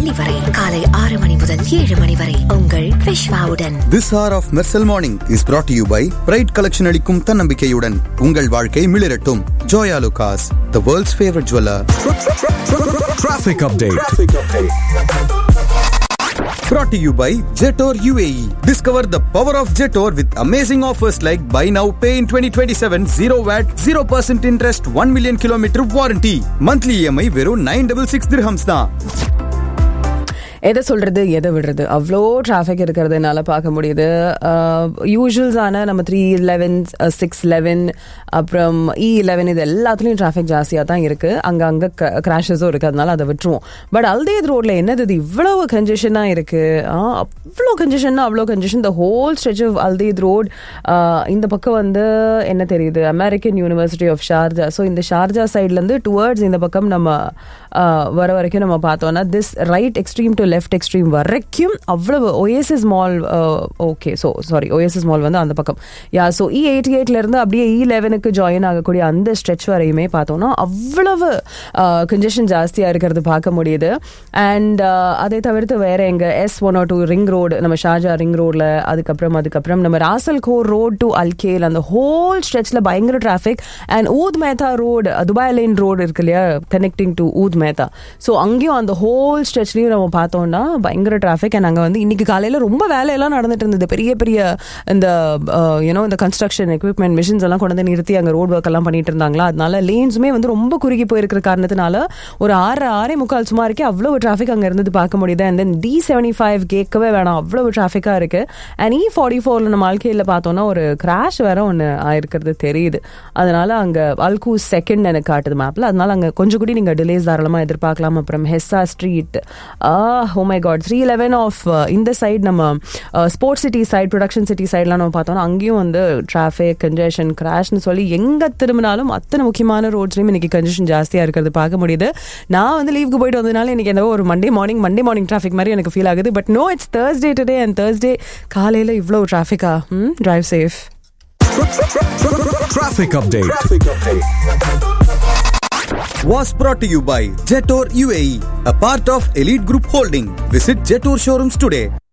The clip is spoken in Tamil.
மணி வரை காலை ஆறு மணி முதல் ஏழு மணி வரை உங்கள் விஷ்வாவுடன் This hour of Mersal Morning is brought to you by Pride Collection அளிக்கும் தன்னம்பிக்கையுடன் உங்கள் வாழ்க்கை மிளிரட்டும் Joya லுகாஸ் the world's favorite jeweler Traffic update. brought to you by Jetor UAE discover the power of Jetor with amazing offers like buy now pay in 2027 0 VAT 0% interest 1 million kilometer warranty monthly EMI வெறும் 966 dirhams தான் எதை சொல்றது எதை விடுறது அவ்வளோ டிராஃபிக் இருக்கிறது என்னால் பார்க்க முடியுது யூஷுவல்ஸான நம்ம த்ரீ லெவன் சிக்ஸ் லெவன் அப்புறம் இ லெவன் இது எல்லாத்துலேயும் டிராஃபிக் ஜாஸ்தியாக தான் இருக்குது அங்கே அங்கே கிராஷஸும் இருக்குது அதனால அதை விட்டுருவோம் பட் அல்தேத் ரோட்டில் என்னது இது இவ்வளவு கன்ஜெஷனாக இருக்குது அவ்வளோ கன்ஜெஷன்னா அவ்வளோ congestion the whole stretch of Al Dhaid road இந்த பக்கம் வந்து என்ன தெரியுது American university of Sharjah so இந்த ஷார்ஜா சைட்லேருந்து டுவர்ட்ஸ் இந்த பக்கம் நம்ம uh, வர வரைக்கும் நம்ம பார்த்தோம்னா this right extreme to left extreme வரைக்கும் அவ்வளவு O S S mall okay so sorry O S S mall வந்து அந்த பக்கம் யா ஸோ இ எயிட்டி எயிட்லேருந்து அப்படியே இ லெவனுக்கு ஜாயின் ஆகக்கூடிய அந்த ஸ்ட்ரெச் வரையுமே பார்த்தோம்னா அவ்வளவு கன்ஜெஷன் ஜாஸ்தியாக இருக்கிறது பார்க்க முடியுது அண்ட் அதை தவிர்த்து வேற எங்க S one O two ring road நம்ம ஷார்ஜா ரிங் ரோடில் அதுக்கப்புறம் அதுக்கப்புறம் நம்ம Ras Al Khor road to Al Khail அந்த ஹோல் ஸ்ட்ரெச்சில் பயங்கர traffic and Oud Metha road Dubai line road இருக்கு இல்லையா கனெக்டிங் டு ஊத் மேத்தா ஸோ அங்கேயும் அந்த ஹோல் ஸ்ட்ரெச்லையும் நம்ம பார்த்தோம்னா பயங்கர டிராஃபிக் அண்ட் அங்கே வந்து இன்னைக்கு காலையில் ரொம்ப வேலையெல்லாம் நடந்துட்டு இருந்தது பெரிய பெரிய இந்த யூனோ இந்த கன்ஸ்ட்ரக்ஷன் எக்யூப்மெண்ட் மிஷின்ஸ் எல்லாம் கொண்டு வந்து நிறுத்தி அங்கே ரோட் ஒர்க் எல்லாம் பண்ணிட்டு இருந்தாங்களா அதனால லேன்ஸுமே வந்து ரொம்ப குறுகி போயிருக்கிற காரணத்தினால ஒரு ஆறு ஆறே முக்கால் சுமாருக்கே அவ்வளவு டிராஃபிக் அங்கே இருந்தது பார்க்க முடியுது and then D seventy five கேட்கவே வேணாம் அவ்வளவு டிராஃபிக்காக இருக்கு அண்ட் இ ஃபார்ட்டி ஃபோரில் நம்ம வாழ்க்கையில் பார்த்தோம்னா ஒரு கிராஷ் வேற ஒன்று ஆயிருக்கிறது தெரியுது அதனால அங்கே அல்கூ செகண்ட் எனக்கு காட்டுது மேப்பில் அதனால அங்கே கொஞ்சம் கூட நீங்கள் டிலேஸ் தாராளமாக எதிர்பார்க்கலாம் அப்புறம் Hessa street oh my God three eleven off இந்த சைடு நம்ம sports city side production city சைட்லாம் நம்ம பார்த்தோம்னா அங்கேயும் வந்து டிராஃபிக் கன்ஜெஷன் கிராஷ்னு சொல்லி எங்கே திரும்பினாலும் அத்தனை முக்கியமான ரோட்ஸ்லையும் இன்னைக்கு கன்ஜெஷன் ஜாஸ்தியாக இருக்கிறது பார்க்க முடியுது நான் வந்து லீவுக்கு போயிட்டு வந்ததுனால எனக்கு என்னவோ ஒரு Monday morning Monday morning traffic மாதிரி எனக்கு ஃபீல் ஆகுது but no it's Thursday today and Thursday காலையில் இவ்வளோ டிராஃபிக்கா ம் drive safe Traffic update. was brought to you by Jetor UAE a part of Elite Group Holding visit Jetor showrooms today